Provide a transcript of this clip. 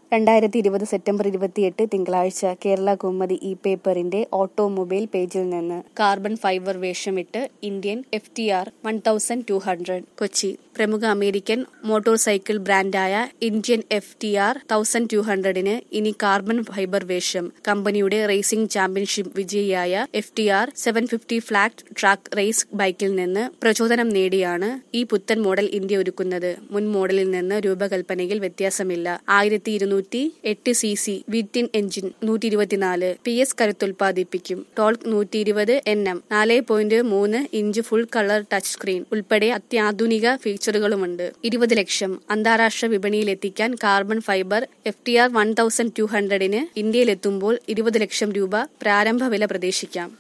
രണ്ടായിരത്തി ഇരുപത് സെപ്റ്റംബർ ഇരുപത്തിയെട്ട് തിങ്കളാഴ്ച കേരള കൗമുദി ഇ പേപ്പറിന്റെ ഓട്ടോമൊബൈൽ പേജിൽ നിന്ന് കാർബൺ ഫൈബർ വേഷമിട്ട് Indian F T R one thousand two hundred Kochi പ്രമുഖ അമേരിക്കൻ മോട്ടോർ സൈക്കിൾ ബ്രാൻഡായ Indian F T R thousand two ഹൺഡ്രഡിന് ഇനി കാർബൺ ഫൈബർ വേഷം കമ്പനിയുടെ റേസിംഗ് ചാമ്പ്യൻഷിപ്പ് വിജയിയായ F T R seven fifty flat track race ബൈക്കിൽ നിന്ന് പ്രചോദനം നേടിയാണ് ഈ പുത്തൻ മോഡൽ ഇന്ത്യ ഒരുക്കുന്നത് മുൻ മോഡലിൽ നിന്ന് രൂപകൽപ്പനയിൽ വ്യത്യാസമില്ല ആയിരത്തി ഇരുന്നൂറ്റി എട്ട് സി സി വിറ്റിൻ എഞ്ചിൻ നൂറ്റി ഇരുപത്തിനാല് പി എസ് കരുത്തുൽപാദിപ്പിക്കും ടോൾക്ക് നൂറ്റി ഇരുപത് എൻ എം നാല് പോയിന്റ് മൂന്ന് inch full colour touch screen ഉൾപ്പെടെ അത്യാധുനിക ഫീച്ചറുകളുമുണ്ട് ഇരുപത് ലക്ഷം അന്താരാഷ്ട്ര വിപണിയിൽ എത്തിക്കാൻ carbon fibre F T R one thousand two ഹൺഡ്രഡിന് ഇന്ത്യയിലെത്തുമ്പോൾ ഇരുപത് ലക്ഷം രൂപ പ്രാരംഭ വില പ്രതീക്ഷിക്കാം